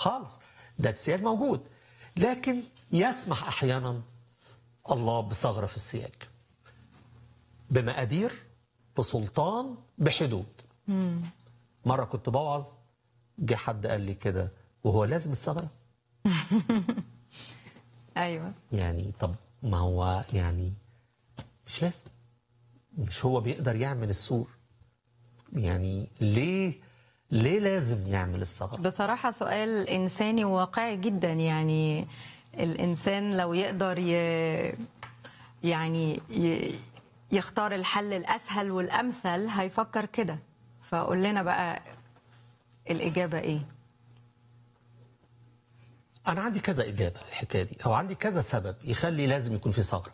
خالص ده السياج موجود لكن يسمح احيانا الله بثغره في السياج بمقادير بسلطان بحدود مره كنت بوعظ جه حد قال لي كده وهو لازم الثغره ايوه يعني طب ما هو يعني مش لازم مش هو بيقدر يعمل السور يعني ليه ليه لازم يعمل الثغره بصراحة سؤال إنساني وواقعي جدا يعني الإنسان لو يقدر ي... يعني ي... يختار الحل الأسهل والأمثل هيفكر كده فقول لنا بقى الإجابة إيه؟ انا عندي كذا اجابه للحكايه دي او عندي كذا سبب يخلي لازم يكون في ثغره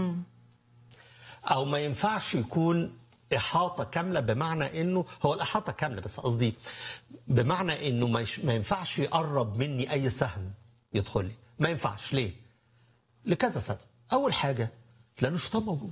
او ما ينفعش يكون احاطه كامله بمعنى انه هو الاحاطه كامله بس قصدي بمعنى انه ما يش- ما ينفعش يقرب مني اي سهم يدخل لي ما ينفعش ليه لكذا سبب اول حاجه لانه الشيطان موجود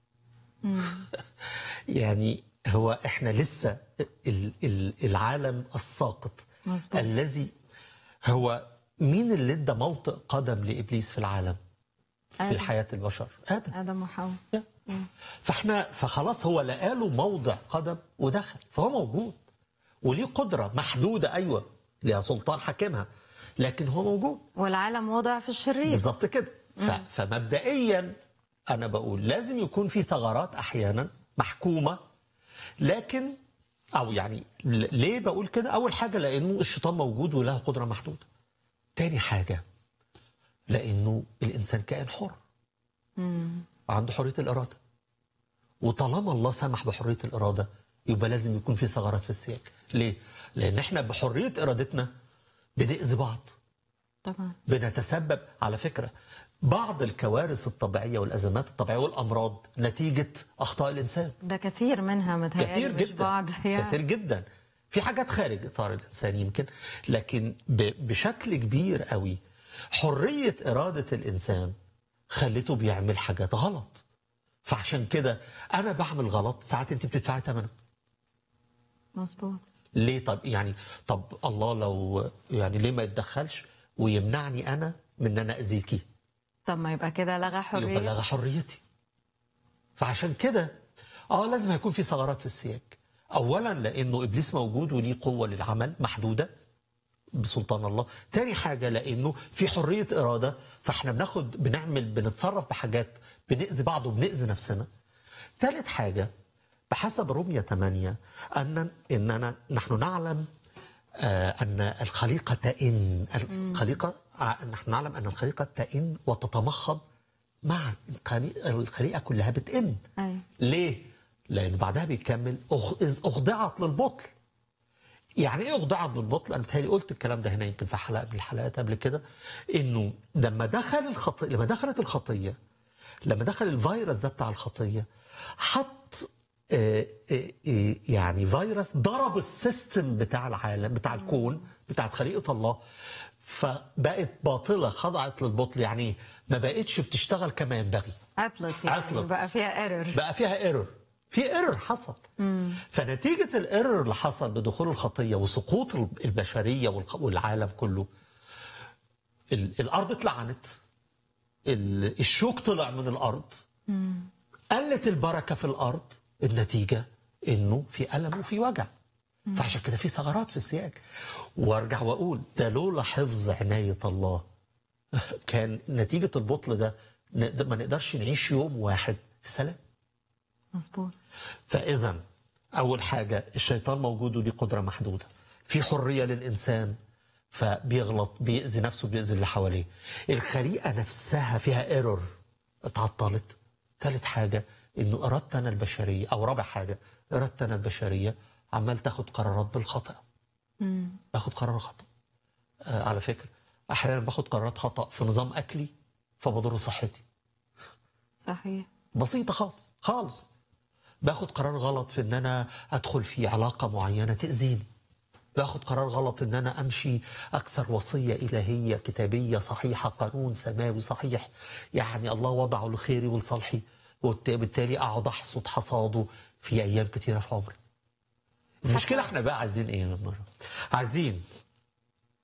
يعني هو احنا لسه ال- ال- العالم الساقط مظبوط. الذي هو مين اللي ادى موطئ قدم لابليس في العالم في آدم. الحياه البشر ادم آدم وحواء فاحنا فخلاص هو لقى له موضع قدم ودخل فهو موجود وليه قدره محدوده ايوه ليها سلطان حاكمها لكن هو موجود والعالم وضع في الشرير بالظبط كده ف... فمبدئيا انا بقول لازم يكون في ثغرات احيانا محكومه لكن او يعني ل- ليه بقول كده اول حاجه لانه الشيطان موجود وله قدره محدوده تاني حاجه لانه الانسان كائن حر عنده حريه الاراده وطالما الله سمح بحريه الاراده يبقى لازم يكون في ثغرات في السياج ليه لان احنا بحريه ارادتنا بنأذي بعض طبعا بنتسبب على فكرة بعض الكوارث الطبيعية والأزمات الطبيعية والأمراض نتيجة أخطاء الإنسان ده كثير منها متهيألي كثير مش جدا بعض كثير جدا في حاجات خارج إطار الإنسان يمكن لكن ب- بشكل كبير قوي حرية إرادة الإنسان خلته بيعمل حاجات غلط فعشان كده أنا بعمل غلط ساعات أنت بتدفعي ثمنه مظبوط ليه طب يعني طب الله لو يعني ليه ما يتدخلش ويمنعني أنا من أن أنا أذيكي طب ما يبقى كده لغى يبقى حرية لغى حريتي فعشان كده اه لازم هيكون في ثغرات في السياج اولا لانه ابليس موجود وليه قوه للعمل محدوده بسلطان الله تاني حاجه لانه في حريه اراده فاحنا بناخد بنعمل بنتصرف بحاجات بنأذي بعض وبنأذي نفسنا ثالث حاجه بحسب رمية 8 أن إننا نحن نعلم آه، أن الخليقة تئن الخليقة ع- نحن نعلم أن الخليقة تئن وتتمخض مع الخلي- الخليقة كلها بتئن أيوة. ليه؟ لأن بعدها بيكمل أخ- إذ أخضعت للبطل يعني ايه اخضعت للبطل؟ انا بتهيألي قلت الكلام ده هنا يمكن في حلقه من الحلقات قبل كده انه لما دخل الخطيه لما دخلت الخطيه لما دخل الفيروس ده بتاع الخطيه حط آه، آه، آه، يعني فيروس ضرب السيستم بتاع العالم بتاع الكون بتاعت خليقه الله فبقت باطله خضعت للبطل يعني ما بقتش بتشتغل كما ينبغي عطلت يعني عطلت. بقى فيها ايرور بقى فيها ايرور في ايرور حصل فنتيجه الايرور اللي حصل بدخول الخطيه وسقوط البشريه والخ- والعالم كله ال- الارض اتلعنت ال- الشوك طلع من الارض قلت البركه في الارض النتيجه انه في الم وفي وجع فعشان كده في ثغرات في السياج وارجع واقول ده لولا حفظ عنايه الله كان نتيجه البطل ده نقدر- ما نقدرش نعيش يوم واحد في سلام مظبوط فاذا اول حاجه الشيطان موجود وليه قدره محدوده في حريه للانسان فبيغلط بيأذي نفسه بيأذي اللي حواليه الخليقه نفسها فيها ايرور اتعطلت ثالث حاجه انه ارادتنا البشريه او رابع حاجه ارادتنا البشريه عمال تاخد قرارات بالخطا باخد قرار خطا آه على فكره احيانا باخد قرارات خطا في نظام اكلي فبضر صحتي صحيح بسيطة خالص خالص باخد قرار غلط في ان انا ادخل في علاقة معينة تأذيني باخد قرار غلط ان انا امشي اكثر وصية الهية كتابية صحيحة قانون سماوي صحيح يعني الله وضعه لخيري ولصالحي وبالتالي اقعد احصد حصاده في ايام كتيرة في عمري المشكلة احنا بقى عايزين ايه من مرة عايزين